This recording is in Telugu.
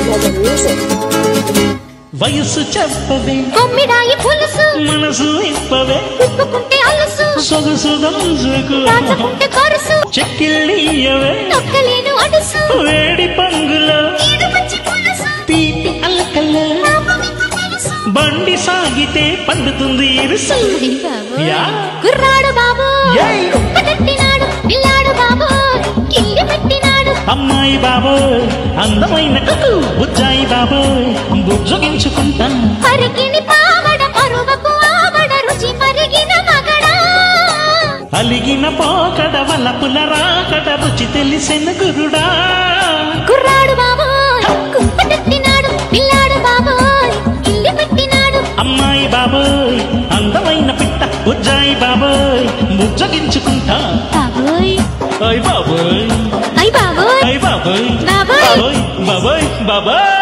pleasant music. వయస్సు చెప్పవే కొమ్మిడాయి పులుసు మనసు ఇప్పవే ఉప్పుకుంటే అలుసు సొగసు దంచుకు దాచుకుంటే కొరుసు చెక్కిళ్ళియవే నొక్కలేను అడుసు వేడి పంగులో ఈడు మంచి పులుసు తీపి అలకల్లో పాపం మీకు తెలుసు బండి సాగితే పండుతుంది ఇరుసు యా. కుర్రాడు బాబు ఏయ్. పెట్టినాడు పిల్లాడు బాబు కిల్లి పెట్టినాడు అమ్మాయి బాబోయ్ అందమైన కుకు బుజ్జాయి బాబోయ్ బుజ్జగించుకుంటా పరికిని పావడ పరువకు ఆవడ రుచి పరిగిన మగడా అలిగిన పోకడ వలపుల రాకడ రుచి తెలిసిన గురుడా కుర్రాడు బాబు కుంపటెత్తినాడు పిల్లాడు బాబు కిల్లి పెట్టినాడు అమ్మాయి బాబోయ్ అందమైన పిట్ట బుజ్జాయి బాబోయ్ బుజ్జగించుకుంటా బాబోయ్ అయ్ బాబోయ్ అయ్ బాబోయ్ అయ్ బాబోయ్ బాబోయ్. బాబోయ్ బాబోయ్ బాబోయ్